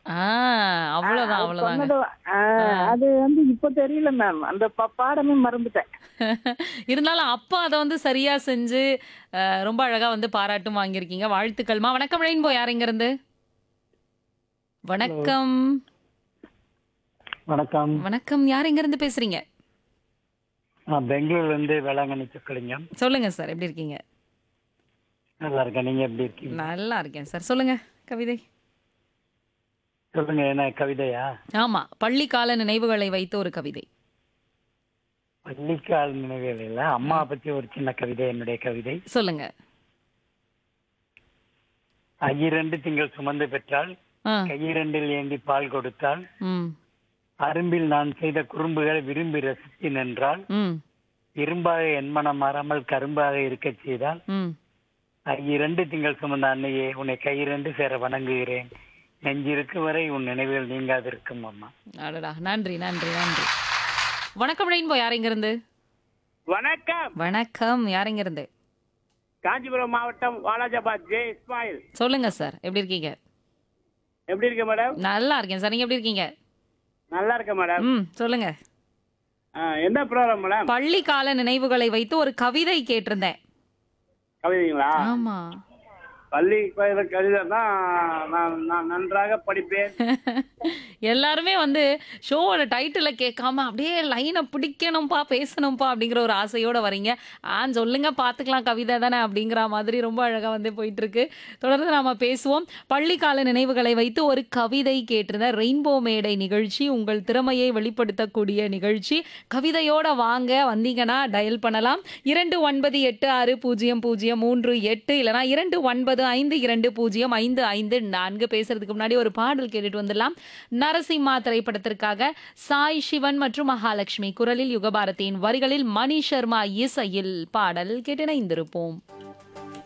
ஆ அவ்வளவுதான் அது அவ்வளவுதாங்க சொன்னது ஆ, அது வந்து இப்ப தெரியல மேம் அந்த ப- பாடமே மறந்துட்டேன் இருந்தாலும் அப்பா அதை வந்து சரியா செஞ்சு அஹ், ரொம்ப அழகா வந்து பாராட்டும் வாங்கியிருக்கீங்க வாழ்த்துக்கள்மா வணக்கம் ரெயின்போ யார் இங்க இருந்து வணக்கம் வணக்கம் வணக்கம் யார் இங்க இருந்து பேசுறீங்க நான் பெங்களூர்ல இருந்து வேளாங்கண்ணி சொக்கலிங்கம் சொல்லுங்க சார் எப்படி இருக்கீங்க நல்லா இருக்கேன் நீங்க எப்படி இருக்கீங்க நல்லா இருக்கேன் சார் சொல்லுங்க கவிதை சொல்லுங்க என்ன கவிதையா ஆமா பள்ளிக்கால நினைவுகளை வைத்து ஒரு கவிதை பள்ளிக்கால் நினைவுகள் இல்ல அம்மா பத்தி ஒரு சின்ன கவிதை என்னுடைய கவிதை சொல்லுங்க ஐயிரண்டு திங்கள் சுமந்து பெற்றால் ஆ கையிரண்டில் ஏந்தி பால் கொடுத்தால் ம் அரும்பில் நான் செய்த குறும்புகளை விரும்பி ரசித்து நின்றால் ம் இரும்பாக என் மனம் மாறாமல் கரும்பாக இருக்கச் செய்தால் ம் ஐயிரண்டு திங்கள் சுமந்த அன்னையே உன்னை கையிரண்டு சேர வணங்குகிறேன் நெஞ்சிருக்கு வரை உன் நினைவுகள் நீங்காதிருக்கும் அம்மா அடடா நன்றி நன்றி நன்றி வணக்கம் ரெயின்போ யார் இங்க இருந்து வணக்கம் வணக்கம் யார் இங்க இருந்து காஞ்சிபுரம் மாவட்டம் வாலாஜாபாத் ஜே இஸ்மாயில் சொல்லுங்க சார் எப்படி இருக்கீங்க எப்படி இருக்க மேடம் நல்லா இருக்கேன் சார் நீங்க எப்படி இருக்கீங்க நல்லா இருக்க மேடம் ம் சொல்லுங்க ஆ, என்ன ப்ரோக்ராம் மேடம் பள்ளி கால நினைவுகளை வைத்து ஒரு கவிதை கேட்டிருந்தேன் கவிதைங்களா ஆமா பள்ளி பயில கவிதை தான் நான் நான் நன்றாக படிப்பேன் எல்லாருமே வந்து ஷோவோட டைட்டிலை கேட்காம அப்படியே லைனை பிடிக்கணும்ப்பா பேசணும்ப்பா அப்படிங்கிற ஒரு ஆசையோட வரீங்க ஆ சொல்லுங்க பார்த்துக்கலாம் கவிதை தானே அப்படிங்கிற மாதிரி ரொம்ப அழகாக வந்து போயிட்டு இருக்கு தொடர்ந்து நாம பேசுவோம் பள்ளிக்கால நினைவுகளை வைத்து ஒரு கவிதை கேட்டிருந்த ரெயின்போ மேடை நிகழ்ச்சி உங்கள் திறமையை வெளிப்படுத்தக்கூடிய நிகழ்ச்சி கவிதையோட வாங்க வந்தீங்கன்னா டயல் பண்ணலாம் இரண்டு ஒன்பது எட்டு ஆறு பூஜ்ஜியம் பூஜ்ஜியம் மூன்று எட்டு இல்லைனா இரண்டு ஒன்பது ஐந்து இரண்டு பூஜ்ஜியம் ஐந்து ஐந்து நான்கு பேசுறதுக்கு முன்னாடி ஒரு பாடல் கேட்டுட்டு வந்துடலாம் நரசிம்மா திரைப்படத்திற்காக சாய் சிவன் மற்றும் மகாலட்சுமி குரலில் யுகபாரதியின் வரிகளில் மணி சர்மா இசையில் பாடல் கேட்டு இணைந்திருப்போம்